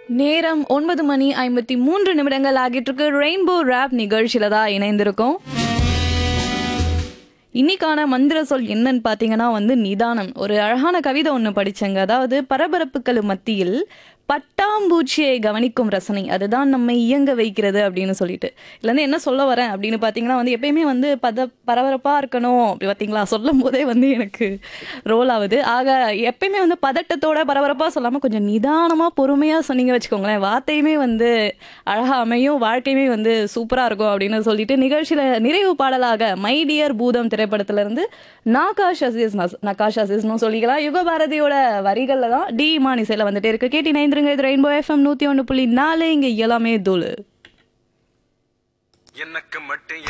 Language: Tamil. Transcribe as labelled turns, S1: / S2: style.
S1: நேரம் ஒன்பது மணி ஐம்பத்தி மூன்று நிமிடங்கள் ஆகிட்டு இருக்கு ரெயின்போ ரேப் நிகழ்ச்சியில தான் இணைந்திருக்கோம் இன்னைக்கான மந்திர சொல் என்னன்னு பார்த்தீங்கன்னா வந்து நிதானம் ஒரு அழகான கவிதை ஒன்று படிச்சேங்க அதாவது பரபரப்புகள் மத்தியில் பட்டாம்பூச்சியை கவனிக்கும் ரசனை அதுதான் நம்ம இயங்க வைக்கிறது அப்படின்னு சொல்லிட்டு இதுல இருந்து என்ன சொல்ல வரேன் அப்படின்னு பார்த்தீங்கன்னா வந்து எப்பயுமே வந்து பத பரபரப்பாக இருக்கணும் அப்படி பார்த்தீங்களா சொல்லும் போதே வந்து எனக்கு ரோல் ஆகுது ஆக எப்பயுமே வந்து பதட்டத்தோட பரபரப்பாக சொல்லாமல் கொஞ்சம் நிதானமாக பொறுமையாக சொன்னீங்க வச்சுக்கோங்களேன் வார்த்தையுமே வந்து அழகாக அமையும் வாழ்க்கையுமே வந்து சூப்பராக இருக்கும் அப்படின்னு சொல்லிட்டு நிகழ்ச்சியில் நிறைவு பாடலாக மை டியர் பூதம் திரைப்படத்துல இருந்து நாகாஷ் அசீஸ் நகாஷ் அசீஸ்னு சொல்லிக்கலாம் யுகபாரதியோட வரிகளில் தான் டி இமான் இசையில் வந்துட்டே இருக்கு கேட்டி நைந்திருங்க இது ரெயின்போ எஃப்எம் நூற்றி ஒன்று புள்ளி நாலு இங்கே எல்லாமே தூளு
S2: எனக்கு மட்டும்